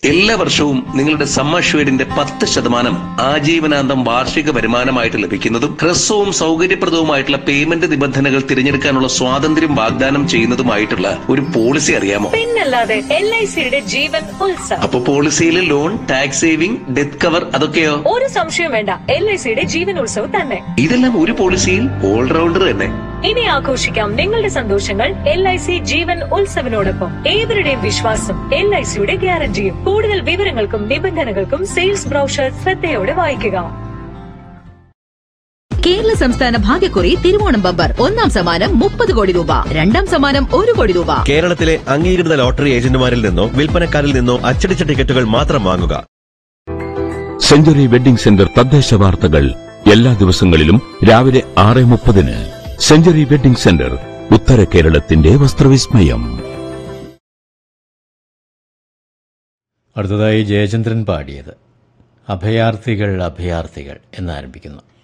എല്ലാ വർഷവും നിങ്ങളുടെ സമ്മഷ്വേഡിന്റെ പത്ത് ശതമാനം ആജീവനാന്തം വാർഷിക വരുമാനമായിട്ട് ലഭിക്കുന്നതും ഹ്രസ്വവും സൗകര്യപ്രദവുമായിട്ടുള്ള പേയ്മെന്റ് നിബന്ധനകൾ തിരഞ്ഞെടുക്കാനുള്ള സ്വാതന്ത്ര്യം വാഗ്ദാനം ചെയ്യുന്നതുമായിട്ടുള്ള ഒരു പോളിസി അറിയാമോ പിന്നല്ലാതെ എൽ ഐ സിയുടെ ജീവൻ ഉത്സവം അപ്പൊ പോളിസിയിൽ loan tax saving death cover അതൊക്കെയോ ഒരു സംശയം വേണ്ട എൽ ഐ സിയുടെ ജീവൻ ഉത്സവം തന്നെ ഇതെല്ലാം ഒരു പോളിസിയിൽ ഓൾറൗണ്ടർ തന്നെ ഇനി ആഘോഷിക്കാം നിങ്ങളുടെ സന്തോഷങ്ങൾ എൽ ഐ സി ജീവൻ ഉത്സവിനോടൊപ്പം ഏവരുടെയും വിശ്വാസം എൽ ഐ സിയുടെ ഗ്യാരണ്ടിയും കൂടുതൽ വിവരങ്ങൾക്കും നിബന്ധനകൾക്കും സെയിൽസ് ബ്രൗഷർ ശ്രദ്ധയോടെ വായിക്കുക കേരള സംസ്ഥാന ഭാഗ്യക്കുറി തിരുവോണം ബമ്പർ ഒന്നാം സമ്മാനം മുപ്പത് കോടി രൂപ രണ്ടാം സമ്മാനം ഒരു കോടി രൂപ കേരളത്തിലെ അംഗീകൃത ലോട്ടറി ഏജന്റുമാരിൽ നിന്നോ വിൽപ്പനക്കാരിൽ നിന്നോ അച്ചടിച്ച ടിക്കറ്റുകൾ മാത്രം വാങ്ങുക സെഞ്ചുറി വെഡിംഗ് സെന്റർ തദ്ദേശ വാർത്തകൾ എല്ലാ ദിവസങ്ങളിലും രാവിലെ ആറ് മുപ്പതിന് സെഞ്ചുറി വെഡിംഗ് സെന്റർ ഉത്തര കേരളത്തിന്റെ വസ്ത്രവിസ്മയം അടുത്തതായി ജയചന്ദ്രൻ പാടിയത് അഭയാർത്ഥികൾ അഭയാർത്ഥികൾ എന്നാരംഭിക്കുന്നു